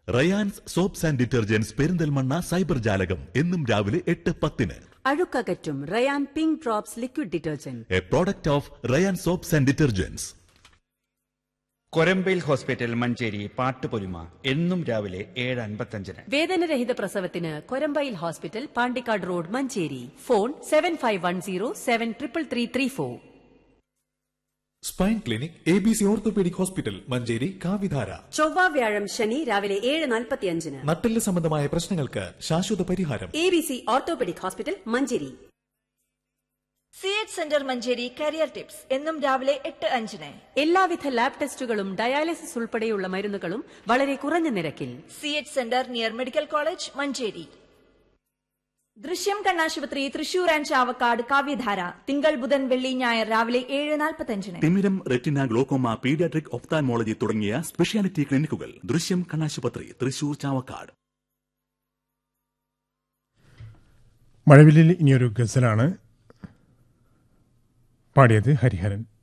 Rayan's soaps and detergents Perinthalmanna cyber ജാലകം എന്നും രാവിലെ എട്ട് പത്തിന് അഴുക്കകറ്റും Ryan pink drops liquid detergent a product of Ryan soaps and detergents കൊരമ്പയിൽ ഹോസ്പിറ്റൽ മഞ്ചേരി പാട്ടുപൊലിമ എന്നും രാവിലെ ഏഴ് അൻപത്തഞ്ചിന് വേദനരഹിത പ്രസവത്തിന് കൊരമ്പയിൽ hospital Pandikkad road Manjeri phone seven five one zero seven triple three three four spine clinic A B C orthopaedic hospital Manjeri കാവിധാര ചൊവ്വ വ്യാഴം ശനി രാവിലെ ഏഴ് നാൽപ്പത്തിയഞ്ചിന് നട്ടെല്ല് സംബന്ധമായ പ്രശ്നങ്ങൾക്ക് ശാശ്വത പരിഹാരം A B C orthopaedic hospital Manjeri C H centre Manjeri career tips എന്നും രാവിലെ എട്ട് അഞ്ചിന് എല്ലാവിധ ലാബ് ടെസ്റ്റുകളും ഡയാലിസിസ് ഉൾപ്പെടെയുള്ള മരുന്നുകളും വളരെ കുറഞ്ഞ നിരക്കിൽ C H centre near medical college Manjeri ദൃശ്യം കണ്ണാശുപത്രി തൃശൂർ ആൻഡ് ചാവക്കാട് കാവ്യധാര തിങ്കൾ ബുധൻ വെള്ളി ഞായർ രാവിലെ ഏഴ് നാൽപ്പത്തഞ്ചിന് തിമിരം റെറ്റിന ഗ്ലോക്കോമ പീഡിയാട്രിക് ഒഫ്താൻമോളജി തുടങ്ങിയ സ്പെഷ്യാലിറ്റി ക്ലിനിക്കുകൾ ദൃശ്യം കണ്ണാശുപത്രി തൃശൂർ ചാവക്കാട് മഴവില്ലിൽ ഇനിയൊരു ഗസലാണ് പാടിയത് ഹരിഹരൻ